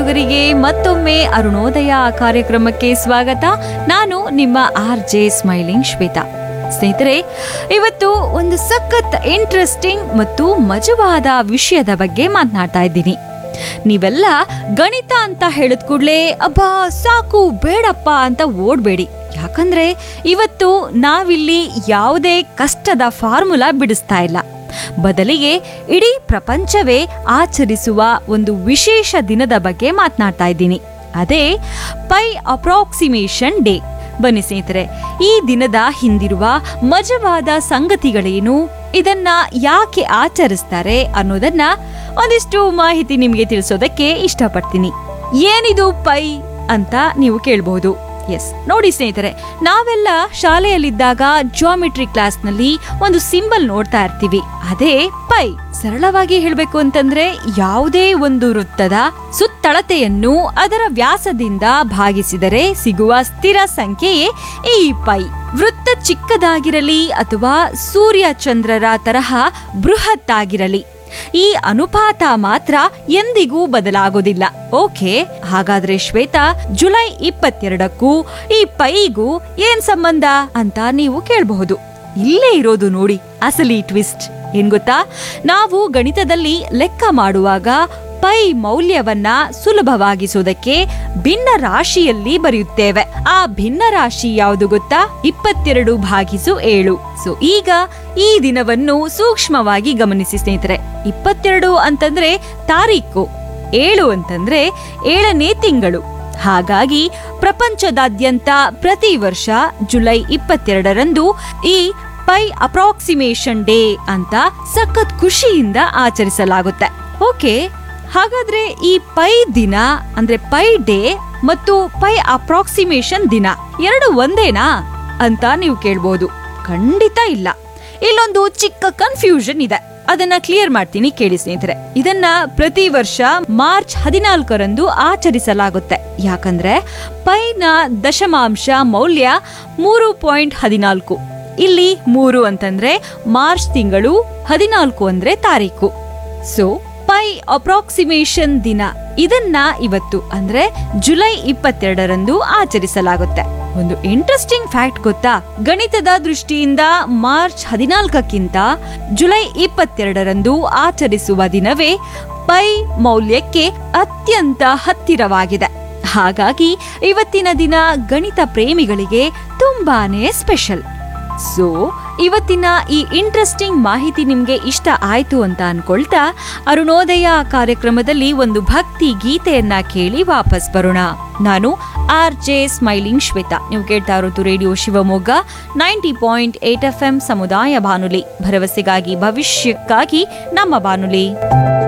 ಹುಡುಗರಿಗೆ ಮತ್ತೊಮ್ಮೆ ಅರುಣೋದಯ ಕಾರ್ಯಕ್ರಮಕ್ಕೆ ಸ್ವಾಗತ ನಾನು ನಿಮ್ಮ ಆರ್ ಜೆ ಸ್ಮೈಲಿಂಗ್ ಶ್ವೇತಾ ಸ್ನೇಹಿತರೆ ಇವತ್ತು ಒಂದು ಸಖತ್ ಇಂಟ್ರೆಸ್ಟಿಂಗ್ ಮತ್ತು ಮಜವಾದ ವಿಷಯದ ಬಗ್ಗೆ ಮಾತನಾಡ್ತಾ ಇದ್ದೀನಿ ನೀವೆಲ್ಲ ಗಣಿತ ಅಂತ ಹೇಳಿದ ಕೂಡಲೇ ಅಬ್ಬಾ ಸಾಕು ಬೇಡಪ್ಪ ಅಂತ ಓಡ್ಬೇಡಿ ಯಾಕಂದ್ರೆ ಇವತ್ತು ನಾವಿಲ್ಲಿ ಯಾವುದೇ ಕಷ್ಟದ ಫಾರ್ಮುಲಾ ಬಿಡಿಸ್ತಾ ಇಲ್ಲ ಬದಲಿಗೆ ಇಡೀ ಪ್ರಪಂಚವೇ ಆಚರಿಸುವ ಒಂದು ವಿಶೇಷ ದಿನದ ಬಗ್ಗೆ ಮಾತನಾಡ್ತಾ ಇದ್ದೀನಿ ಅದೇ ಪೈ ಅಪ್ರಾಕ್ಸಿಮೇಷನ್ ಡೇ ಬನ್ನಿ ಸ್ನೇಹಿತರೆ ಈ ದಿನದ ಹಿಂದಿರುವ ಮಜವಾದ ಸಂಗತಿಗಳೇನು ಇದನ್ನ ಯಾಕೆ ಆಚರಿಸ್ತಾರೆ ಅನ್ನೋದನ್ನ ಒಂದಿಷ್ಟು ಮಾಹಿತಿ ನಿಮಗೆ ತಿಳಿಸೋದಕ್ಕೆ ಇಷ್ಟಪಡ್ತೀನಿ ಏನಿದು ಪೈ ಅಂತ ನೀವು ಕೇಳಬಹುದು ಎಸ್ ನೋಡಿ ಸ್ನೇಹಿತರೆ ನಾವೆಲ್ಲ ಶಾಲೆಯಲ್ಲಿದ್ದಾಗ ಜಿಯೋಮೆಟ್ರಿ ಕ್ಲಾಸ್ನಲ್ಲಿ ಒಂದು ಸಿಂಬಲ್ ನೋಡ್ತಾ ಇರ್ತೀವಿ ಅದೇ ಪೈ ಸರಳವಾಗಿ ಹೇಳಬೇಕು ಅಂತಂದ್ರೆ ಯಾವುದೇ ಒಂದು ವೃತ್ತದ ಸುತ್ತಳತೆಯನ್ನು ಅದರ ವ್ಯಾಸದಿಂದ ಭಾಗಿಸಿದರೆ ಸಿಗುವ ಸ್ಥಿರ ಸಂಖ್ಯೆಯೇ ಈ ಪೈ ವೃತ್ತ ಚಿಕ್ಕದಾಗಿರಲಿ ಅಥವಾ ಸೂರ್ಯ ಚಂದ್ರರ ತರಹ ಬೃಹತ್ತಾಗಿರಲಿ ಈ ಅನುಪಾತ ಮಾತ್ರ ಎಂದಿಗೂ ಬದಲಾಗೋದಿಲ್ಲ ಓಕೆ ಹಾಗಾದ್ರೆ ಶ್ವೇತಾ ಜುಲೈ ಇಪ್ಪತ್ತೆರಡಕ್ಕೂ ಈ ಪೈಗೂ ಏನ್ ಸಂಬಂಧ ಅಂತ ನೀವು ಕೇಳಬಹುದು ಇಲ್ಲೇ ಇರೋದು ನೋಡಿ ಅಸಲಿ ಟ್ವಿಸ್ಟ್ ಏನ್ ಗೊತ್ತಾ ನಾವು ಗಣಿತದಲ್ಲಿ ಲೆಕ್ಕ ಮಾಡುವಾಗ ಪೈ ಮೌಲ್ಯವನ್ನ ಸುಲಭವಾಗಿಸೋದಕ್ಕೆ ಭಿನ್ನ ರಾಶಿಯಲ್ಲಿ ಬರೆಯುತ್ತೇವೆ ಆ ಭಿನ್ನ ರಾಶಿ ಯಾವುದು ಗೊತ್ತಾ ಇಪ್ಪತ್ತೆರಡು ಭಾಗಿಸು ಏಳು ಸೊ ಈಗ ಈ ದಿನವನ್ನು ಸೂಕ್ಷ್ಮವಾಗಿ ಗಮನಿಸಿ ಸ್ನೇಹಿತರೆ ಇಪ್ಪತ್ತೆರಡು ಅಂತಂದ್ರೆ ತಾರೀಕು ಏಳು ಅಂತಂದ್ರೆ ಏಳನೇ ತಿಂಗಳು ಹಾಗಾಗಿ ಪ್ರಪಂಚದಾದ್ಯಂತ ಪ್ರತಿ ವರ್ಷ ಜುಲೈ ಇಪ್ಪತ್ತೆರಡರಂದು ಈ ಪೈ ಅಪ್ರಾಕ್ಸಿಮೇಷನ್ ಡೇ ಅಂತ ಸಖತ್ ಖುಷಿಯಿಂದ ಆಚರಿಸಲಾಗುತ್ತೆ ಓಕೆ ಹಾಗಾದ್ರೆ ಈ ಪೈ ದಿನ ಅಂದ್ರೆ ಪೈ ಡೇ ಮತ್ತು ಪೈ ಅಪ್ರಾಕ್ಸಿಮೇಷನ್ ದಿನ ಎರಡು ಒಂದೇನಾ ಅಂತ ನೀವು ಕೇಳ್ಬೋದು ಖಂಡಿತ ಇಲ್ಲ ಇಲ್ಲೊಂದು ಚಿಕ್ಕ ಕನ್ಫ್ಯೂಷನ್ ಇದೆ ಅದನ್ನ ಕ್ಲಿಯರ್ ಮಾಡ್ತೀನಿ ಕೇಳಿ ಸ್ನೇಹಿತರೆ ಇದನ್ನ ಪ್ರತಿ ವರ್ಷ ಮಾರ್ಚ್ ಹದಿನಾಲ್ಕರಂದು ಆಚರಿಸಲಾಗುತ್ತೆ ಯಾಕಂದ್ರೆ ಪೈನ ದಶಮಾಂಶ ಮೌಲ್ಯ ಮೂರು ಪಾಯಿಂಟ್ ಹದಿನಾಲ್ಕು ಇಲ್ಲಿ ಮೂರು ಅಂತಂದ್ರೆ ಮಾರ್ಚ್ ತಿಂಗಳು ಹದಿನಾಲ್ಕು ಅಂದ್ರೆ ತಾರೀಕು ಸೊ ಪೈ ಅಪ್ರಾಕ್ಸಿಮೇಷನ್ ದಿನ ಇದನ್ನ ಇವತ್ತು ಅಂದ್ರೆ ಜುಲೈ ಇಪ್ಪತ್ತೆರಡರಂದು ಆಚರಿಸಲಾಗುತ್ತೆ ಒಂದು ಇಂಟ್ರೆಸ್ಟಿಂಗ್ ಫ್ಯಾಕ್ಟ್ ಗೊತ್ತಾ ಗಣಿತದ ದೃಷ್ಟಿಯಿಂದ ಮಾರ್ಚ್ ಹದಿನಾಲ್ಕಕ್ಕಿಂತ ಜುಲೈ ಇಪ್ಪತ್ತೆರಡರಂದು ಆಚರಿಸುವ ದಿನವೇ ಪೈ ಮೌಲ್ಯಕ್ಕೆ ಅತ್ಯಂತ ಹತ್ತಿರವಾಗಿದೆ ಹಾಗಾಗಿ ಇವತ್ತಿನ ದಿನ ಗಣಿತ ಪ್ರೇಮಿಗಳಿಗೆ ತುಂಬಾನೇ ಸ್ಪೆಷಲ್ ಸೊ ಇವತ್ತಿನ ಈ ಇಂಟ್ರೆಸ್ಟಿಂಗ್ ಮಾಹಿತಿ ನಿಮ್ಗೆ ಇಷ್ಟ ಆಯ್ತು ಅಂತ ಅನ್ಕೊಳ್ತಾ ಅರುಣೋದಯ ಕಾರ್ಯಕ್ರಮದಲ್ಲಿ ಒಂದು ಭಕ್ತಿ ಗೀತೆಯನ್ನ ಕೇಳಿ ವಾಪಸ್ ಬರೋಣ ನಾನು ಆರ್ ಜೆ ಸ್ಮೈಲಿಂಗ್ ಶ್ವೇತಾ ನೀವು ಕೇಳ್ತಾ ಇರೋದು radio Shivamogga ninety point eight F M ಸಮುದಾಯ ಬಾನುಲಿ ಭರವಸೆಗಾಗಿ ಭವಿಷ್ಯಕ್ಕಾಗಿ ನಮ್ಮ ಬಾನುಲಿ